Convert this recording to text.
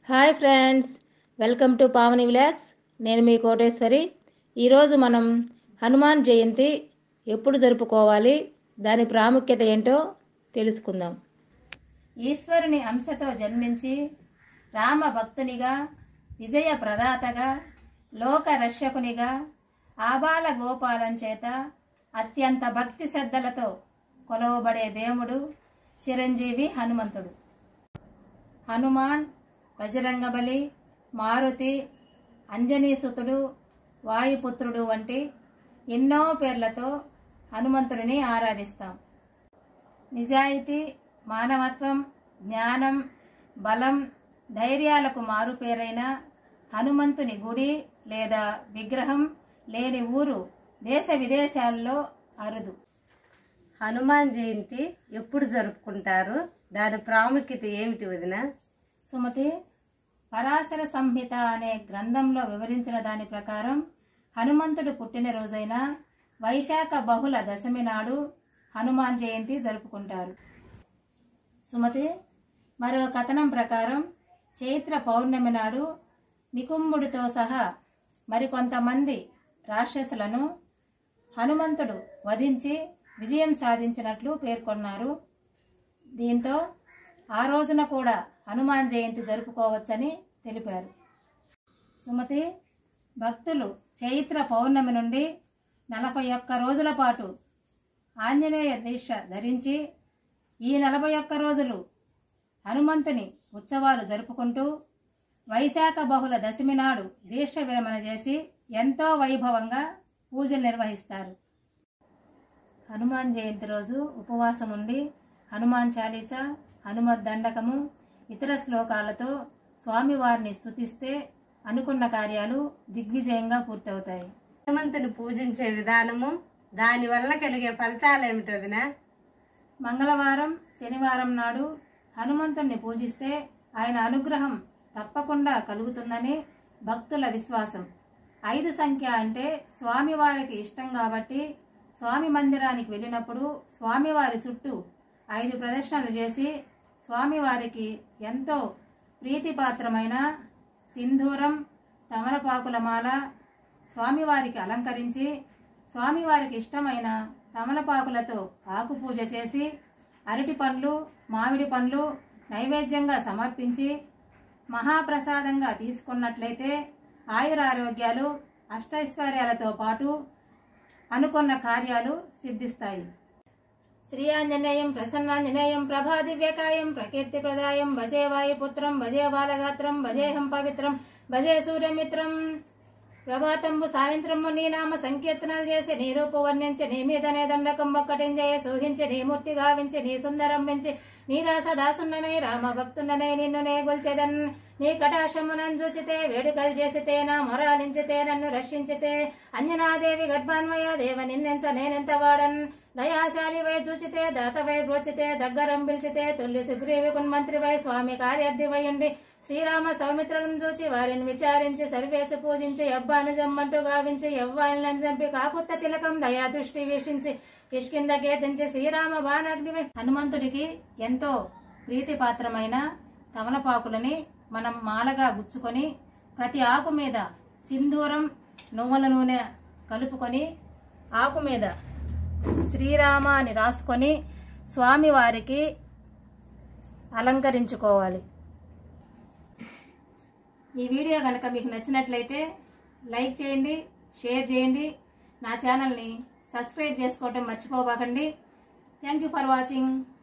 hi friends welcome to Pavani vlogs నేను మీ కోటేశ్వరి ఈరోజు మనం హనుమాన్ జయంతి ఎప్పుడు జరుపుకోవాలి దాని ప్రాముఖ్యత ఏంటో తెలుసుకుందాం ఈశ్వరుని అంశతో జన్మించి రామ భక్తునిగా విజయ ప్రదాతగా లోక రక్షకునిగా ఆబాల గోపాలం చేత అత్యంత భక్తి శ్రద్ధలతో కొలవబడే దేవుడు చిరంజీవి హనుమంతుడు హనుమాన్ బజరంగబలి మారుతి అంజనీసుతుడు వాయుపుత్రుడు వంటి ఎన్నో పేర్లతో హనుమంతుడిని ఆరాధిస్తాం నిజాయితీ మానవత్వం జ్ఞానం బలం ధైర్యాలకు మారుపేరైన హనుమంతుని గుడి లేదా విగ్రహం లేని ఊరు దేశ విదేశాల్లో అరుదు హనుమాన్ జయంతి ఎప్పుడు జరుపుకుంటారు దాని ప్రాముఖ్యత ఏమిటి వదిన సుమతి పరాశర సంహిత అనే గ్రంథంలో వివరించిన దాని ప్రకారం హనుమంతుడు పుట్టినరోజైన వైశాఖ బహుళ దశమి నాడు హనుమాన్ జయంతి జరుపుకుంటారు సుమతి మరో కథనం ప్రకారం చైత్ర పౌర్ణమి నాడు నికుంభుడితో సహా మరికొంతమంది రాక్షసులను హనుమంతుడు వధించి విజయం సాధించినట్లు పేర్కొన్నారు దీంతో ఆ రోజున కూడా హనుమాన్ జయంతి జరుపుకోవచ్చని తెలిపారు సుమతి భక్తులు చైత్ర పౌర్ణమి నుండి నలభై ఒక్క రోజుల పాటు ఆంజనేయ దీక్ష ధరించి ఈ నలభై ఒక్క రోజులు హనుమంతుని ఉత్సవాలు జరుపుకుంటూ వైశాఖ బహుళ దశమి నాడు దీక్ష విరమణ చేసి ఎంతో వైభవంగా పూజలు నిర్వహిస్తారు హనుమాన్ జయంతి రోజు ఉపవాసం ఉండి హనుమాన్ చాలీస హనుమత్ దండకము ఇతర శ్లోకాలతో స్వామివారిని స్తుతిస్తే అనుకున్న కార్యాలు దిగ్విజయంగా పూర్తవుతాయి హనుమంతుని పూజించే విధానము దాని వల్ల కలిగే ఫలితాలు ఏమిటి వదిన మంగళవారం శనివారం నాడు హనుమంతుణ్ణి పూజిస్తే ఆయన అనుగ్రహం తప్పకుండా కలుగుతుందని భక్తుల విశ్వాసం ఐదు సంఖ్య అంటే స్వామివారికి ఇష్టం కాబట్టి స్వామి మందిరానికి వెళ్ళినప్పుడు స్వామివారి చుట్టూ ఐదు ప్రదర్శనలు చేసి స్వామివారికి ఎంతో ప్రీతిపాత్రమైన సింధూరం తమలపాకుల మాల స్వామివారికి అలంకరించి స్వామివారికి ఇష్టమైన తమలపాకులతో ఆకు పూజ చేసి అరటి పండ్లు మామిడి పండ్లు నైవేద్యంగా సమర్పించి మహాప్రసాదంగా తీసుకున్నట్లయితే ఆయురారోగ్యాలు అష్టైశ్వర్యాలతో పాటు అనుకున్న కార్యాలు సిద్ధిస్తాయి శ్రీయాంజనేయం ప్రసన్నాంజనేయం ప్రభాదివ్యకాయం ప్రకీర్తి ప్రదాయం భజే వాయుపుత్రం భజే బాలగాత్రం భజేహం పవిత్రం భజే సూర్యమిత్రం ప్రభాతంబు సాయంత్రము నీ నామ సంకీర్తనలు చేసి నీ రూపు వర్ణించి నీ మీదనే దండకం ఒక్కటించే సూహించి నీ మూర్తి గావించి నీ సుందరం పెంచి నీ దాస దాసున్ననై రామ భక్తున్ననై నిన్ను నే గొల్చెదన్ నీ కటాక్షమునన్ చూచితే వేడుకలు చేసితే నా మొరాలించితే నన్ను రక్షించితే అంజనాదేవి గర్భాన్వయ దేవ నిన్నెంచ నేనెంత వాడన్ దయాశాలి వై చూచితే దాతవై బ్రోచితే దగ్గరం పిలిచితే తొల్లి సుగ్రీవి కున్మంత్రివై స్వామి కార్యార్థివై ఉండి శ్రీరామ సౌమిత్రులను చూచి వారిని విచారించి సర్వేసి పూజించి అబ్బాను జమ్మంటూ గావించి ఎవ్వాలను చంపి కాకుత్త తిలకం దయా దృష్టి వీక్షించి కిష్కింద కేతించి శ్రీరామ బాణాగ్నివై హనుమంతుడికి ఎంతో ప్రీతిపాత్రమైన తమలపాకులని మనం మాలగా గుచ్చుకొని ప్రతి ఆకు మీద సింధూరం నువ్వుల నూనె కలుపుకొని ఆకు మీద శ్రీరామ అని రాసుకొని స్వామివారికి అలంకరించుకోవాలి ఈ వీడియో కనుక మీకు నచ్చినట్లయితే లైక్ చేయండి షేర్ చేయండి నా ఛానల్ని సబ్స్క్రైబ్ చేసుకోవటం మర్చిపోబాకండి థ్యాంక్ యూ ఫర్ వాచింగ్